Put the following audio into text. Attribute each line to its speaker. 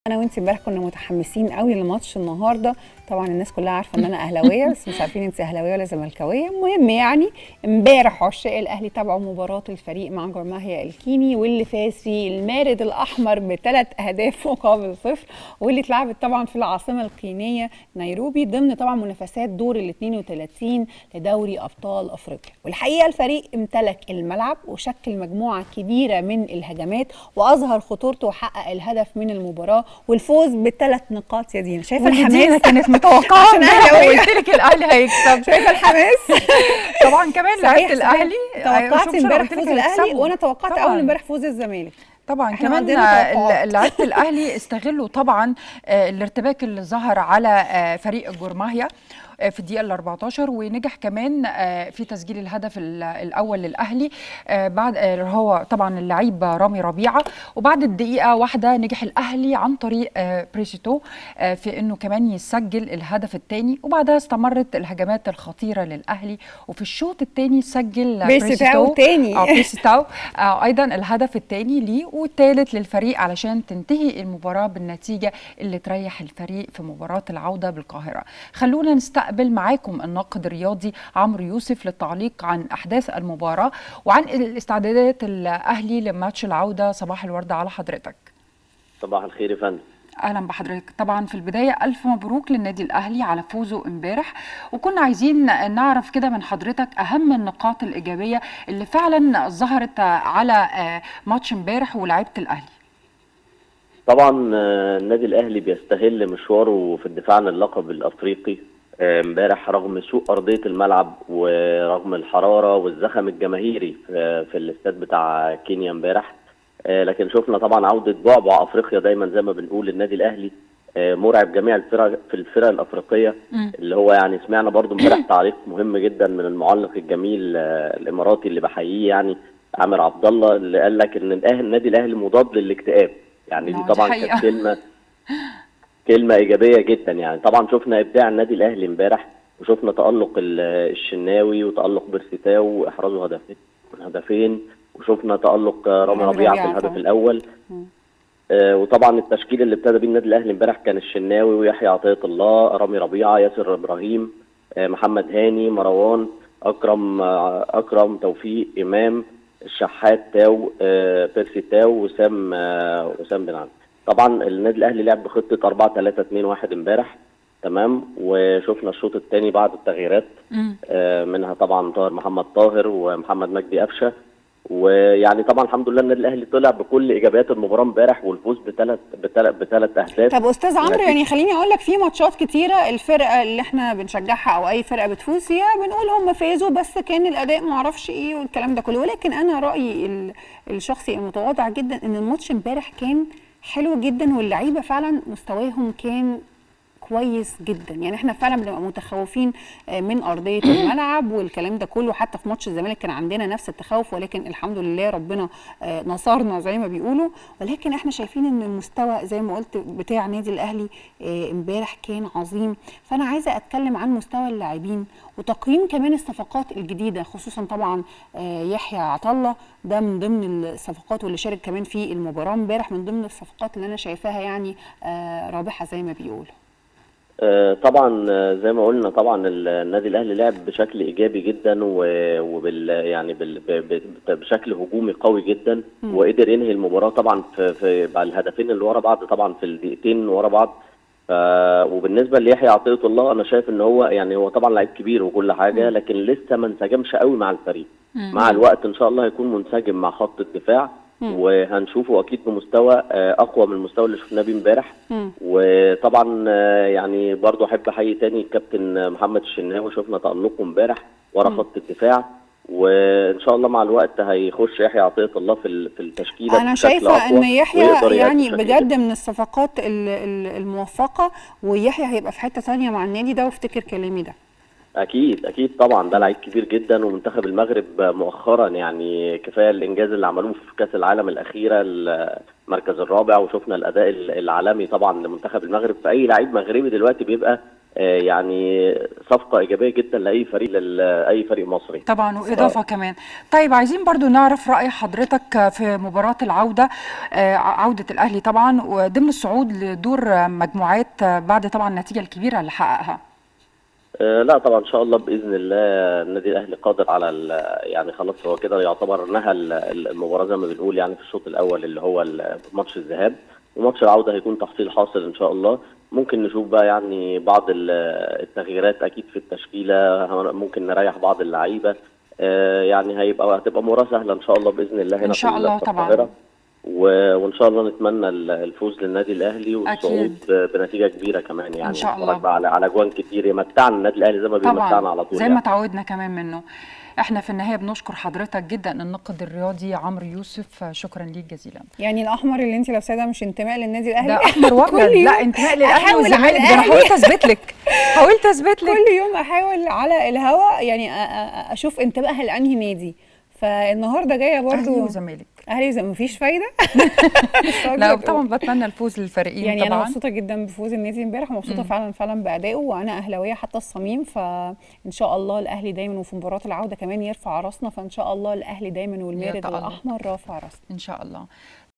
Speaker 1: انا وانت امبارح كنا متحمسين قوي لماتش النهارده طبعا الناس كلها عارفه ان انا اهلاويه بس مش عارفين انت اهلاويه ولا زملكاويه المهم يعني امبارح عشاق الاهلي تابعوا مباراه الفريق مع جرماهيا الكيني واللي فاز فيه المارد الاحمر بثلاث اهداف مقابل صفر واللي اتلعبت طبعا في العاصمه الكينيه نيروبي ضمن طبعا منافسات دور ال 32 لدوري ابطال افريقيا والحقيقه الفريق امتلك الملعب وشكل مجموعه كبيره من الهجمات واظهر خطورته وحقق الهدف من المباراه والفوز بثلاث نقاط يا دينا شايفه
Speaker 2: ودي
Speaker 1: الحماس
Speaker 2: كانت متوقعه
Speaker 1: عشان أهلاوية.
Speaker 2: قلت لك الاهلي هيكسب
Speaker 1: شايفه الحماس
Speaker 2: طبعا كمان
Speaker 1: صحيح،
Speaker 2: لعيبه
Speaker 1: صحيح.
Speaker 2: الاهلي
Speaker 1: توقعت
Speaker 2: شوف شو
Speaker 1: امبارح
Speaker 2: قلت لك
Speaker 1: فوز الاهلي
Speaker 2: هيكسبوا.
Speaker 1: وانا توقعت
Speaker 2: طبعاً.
Speaker 1: اول امبارح فوز الزمالك
Speaker 2: طبعا
Speaker 1: إحنا
Speaker 2: كمان
Speaker 1: عندنا توقعات.
Speaker 2: ال- لعيبه الاهلي استغلوا طبعا آه، الارتباك اللي ظهر على آه، فريق جورماهيا آه، في الدقيقه ال 14 ونجح كمان آه، في تسجيل الهدف ال- الاول للاهلي آه، بعد آه، هو طبعا اللعيب رامي ربيعه وبعد الدقيقه واحده نجح الاهلي عن طريق آه، بريسيتو آه، في انه كمان يسجل الهدف الثاني وبعدها استمرت الهجمات الخطيره للاهلي وفي الشوط الثاني سجل
Speaker 1: بريسيتاو تاني.
Speaker 2: اه بريسيتاو آه، ايضا الهدف الثاني ليه والثالث للفريق علشان تنتهي المباراه بالنتيجه اللي تريح الفريق في مباراه العوده بالقاهره. خلونا نستقبل معاكم الناقد الرياضي عمرو يوسف للتعليق عن احداث المباراه وعن الاستعدادات الاهلي لماتش العوده صباح الورد على حضرتك.
Speaker 3: صباح الخير يا فندم
Speaker 2: اهلا بحضرتك طبعا في البدايه الف مبروك للنادي الاهلي على فوزه امبارح وكنا عايزين نعرف كده من حضرتك اهم النقاط الايجابيه اللي فعلا ظهرت على آه، ماتش امبارح ولاعيبه الاهلي
Speaker 3: طبعا آه، النادي الاهلي بيستغل مشواره في الدفاع عن اللقب الافريقي آه، امبارح رغم سوء ارضيه الملعب ورغم الحراره والزخم الجماهيري في في الاستاد بتاع كينيا امبارح آه، لكن شفنا طبعا عوده بعبع افريقيا دايما زي ما بنقول النادي الاهلي آه، مرعب جميع الفرق في الفرق الافريقيه
Speaker 2: مم.
Speaker 3: اللي هو يعني سمعنا برضو امبارح تعليق مهم جدا من المعلق الجميل آه، الاماراتي اللي بحييه يعني عامر عبد الله اللي قال لك ان الأهلي النادي الاهلي مضاد للاكتئاب يعني
Speaker 2: ما
Speaker 3: دي
Speaker 2: هو دي
Speaker 3: طبعا
Speaker 2: حقيقة.
Speaker 3: كانت كلمه كلمه ايجابيه جدا يعني طبعا شفنا ابداع النادي الاهلي امبارح وشفنا تالق ال- الشناوي وتالق بيرسيتاو واحرازه هدفين هدفين وشفنا تالق آه، رامي
Speaker 1: رامي
Speaker 3: ربيعه في
Speaker 1: ربيعة
Speaker 3: الهدف
Speaker 1: طبعا.
Speaker 3: الاول
Speaker 1: مم.
Speaker 3: آه، وطبعا التشكيل اللي ابتدى بيه النادي الاهلي امبارح كان الشناوي ويحيى عطيه الله رامي ربيعه ياسر ابراهيم آه، محمد هاني مروان اكرم آه، اكرم توفيق امام الشحات تاو آه، بيرسي تاو وسام آه، وسام بن علي طبعا النادي الاهلي لعب بخطه 4 3 2 1 امبارح تمام وشفنا الشوط الثاني بعد التغييرات
Speaker 2: مم.
Speaker 3: آه، منها طبعا طاهر محمد طاهر ومحمد مجدي قفشه ويعني طبعا الحمد لله النادي الاهلي طلع بكل ايجابيات المباراه امبارح والفوز بثلاث بثلاث بثلاث اهداف
Speaker 1: طب استاذ عمرو
Speaker 3: ونتيجة-
Speaker 1: يعني خليني اقول لك في ماتشات كتيره الفرقه اللي احنا بنشجعها او اي فرقه بتفوز فيها بنقول هم فازوا بس كان الاداء ما اعرفش ايه والكلام ده كله ولكن انا رايي ال- الشخصي المتواضع جدا ان الماتش امبارح كان حلو جدا واللعيبه فعلا مستواهم كان كويس جدا يعني احنا فعلا بنبقى متخوفين آه، من ارضيه الملعب والكلام ده كله حتى في ماتش الزمالك كان عندنا نفس التخوف ولكن الحمد لله ربنا آه، نصرنا زي ما بيقولوا ولكن احنا شايفين ان المستوى زي ما قلت بتاع نادي الاهلي آه، امبارح كان عظيم فانا عايزه اتكلم عن مستوى اللاعبين وتقييم كمان الصفقات الجديده خصوصا طبعا آه، يحيى عطله ده من ضمن الصفقات واللي شارك كمان في المباراه امبارح من ضمن الصفقات اللي انا شايفاها يعني آه، رابحه زي ما بيقولوا
Speaker 3: آه، طبعا آه، زي ما قلنا طبعا ال- النادي الاهلي لعب بشكل ايجابي جدا و- وبال يعني بال ب- ب- بشكل هجومي قوي جدا
Speaker 1: مم.
Speaker 3: وقدر ينهي المباراه طبعا في, في بعد الهدفين اللي ورا بعض طبعا في الدقيقتين ورا بعض ف وبالنسبه ليحيى عطيه الله انا شايف ان هو يعني هو طبعا لعيب كبير وكل حاجه لكن لسه ما انسجمش قوي مع الفريق
Speaker 2: مم.
Speaker 3: مع الوقت ان شاء الله هيكون منسجم مع خط الدفاع
Speaker 1: مم.
Speaker 3: وهنشوفه اكيد بمستوى آه، اقوى من المستوى اللي شفناه بيه امبارح
Speaker 1: مم.
Speaker 3: وطبعا آه، يعني برضو احب احيي تاني الكابتن محمد الشناوي شفنا تألقه امبارح ورا
Speaker 1: مم.
Speaker 3: خط الدفاع وان شاء الله مع الوقت هيخش يحيى عطيه الله في ال- في التشكيله
Speaker 1: انا
Speaker 3: بشكل
Speaker 1: شايفه
Speaker 3: أقوى
Speaker 1: ان يحيى
Speaker 3: ويقدر يأدي
Speaker 1: يعني
Speaker 3: بشكل
Speaker 1: بجد من الصفقات ال- ال- الموفقه ويحيى هيبقى في حته ثانيه مع النادي ده وافتكر كلامي ده
Speaker 3: اكيد اكيد طبعا ده لعيب كبير جدا ومنتخب المغرب مؤخرا يعني كفايه الانجاز اللي عملوه في كاس العالم الاخيره المركز الرابع وشفنا الاداء العالمي طبعا لمنتخب المغرب فاي لعيب مغربي دلوقتي بيبقى آه، يعني صفقه ايجابيه جدا لاي فريق لاي فريق مصري
Speaker 2: طبعا واضافه كمان طيب عايزين برضو نعرف راي حضرتك في مباراه العوده آه، عوده الاهلي طبعا وضمن الصعود لدور مجموعات آه، بعد طبعا النتيجه الكبيره اللي حققها
Speaker 3: آه، لا طبعا ان شاء الله باذن الله النادي الاهلي قادر على ال- يعني خلاص هو كده يعتبر نهى ال- ال- المباراه زي ما بنقول يعني في الشوط الاول اللي هو ال- ماتش الذهاب وماتش العوده هيكون تحصيل حاصل ان شاء الله ممكن نشوف بقى يعني بعض ال- التغييرات اكيد في التشكيله ممكن نريح بعض اللعيبه آه، يعني هيبقى هتبقى مباراه سهله ان شاء الله باذن الله هنا
Speaker 2: إن شاء
Speaker 3: في
Speaker 2: الله
Speaker 3: في
Speaker 2: طبعاً.
Speaker 3: القاهرة. و- وان شاء الله نتمنى ال- الفوز للنادي الاهلي والصعود ب- بنتيجه كبيره كمان يعني
Speaker 2: إن شاء
Speaker 3: نتفرج
Speaker 2: الله.
Speaker 3: بقى على على جوان كتير يمتعنا النادي الاهلي زي ما بيمتعنا
Speaker 2: طبعا
Speaker 3: على طول
Speaker 2: زي
Speaker 3: يعني.
Speaker 2: ما تعودنا كمان منه احنا في النهايه بنشكر حضرتك جدا الناقد الرياضي عمرو يوسف شكرا ليك جزيلا
Speaker 1: يعني الاحمر اللي انت لابساه ده مش انتماء للنادي الاهلي
Speaker 2: ده احمر وابيض
Speaker 1: كل يوم
Speaker 2: لا انتماء للاهلي
Speaker 1: أحاول على
Speaker 2: والزمالك ده انا
Speaker 1: الأهلي.
Speaker 2: حاولت اثبت لك حاولت اثبت لك
Speaker 1: كل يوم احاول على الهوا يعني أ- أ- اشوف انتباه لانهي نادي فالنهارده جايه
Speaker 2: اهلي
Speaker 1: برضو
Speaker 2: وزمالك
Speaker 1: اهلي زي مفيش فايده
Speaker 2: لا طبعا بتمنى الفوز للفريقين
Speaker 1: يعني
Speaker 2: طبعا
Speaker 1: انا مبسوطه جدا بفوز النادي امبارح ومبسوطه فعلا فعلا بادائه وانا اهلاويه حتى الصميم فان شاء الله الاهلي دايما وفي مباراه العوده كمان يرفع راسنا فان شاء الله الاهلي دايما والمارد
Speaker 2: يتألق.
Speaker 1: الاحمر رافع راسنا
Speaker 2: ان شاء الله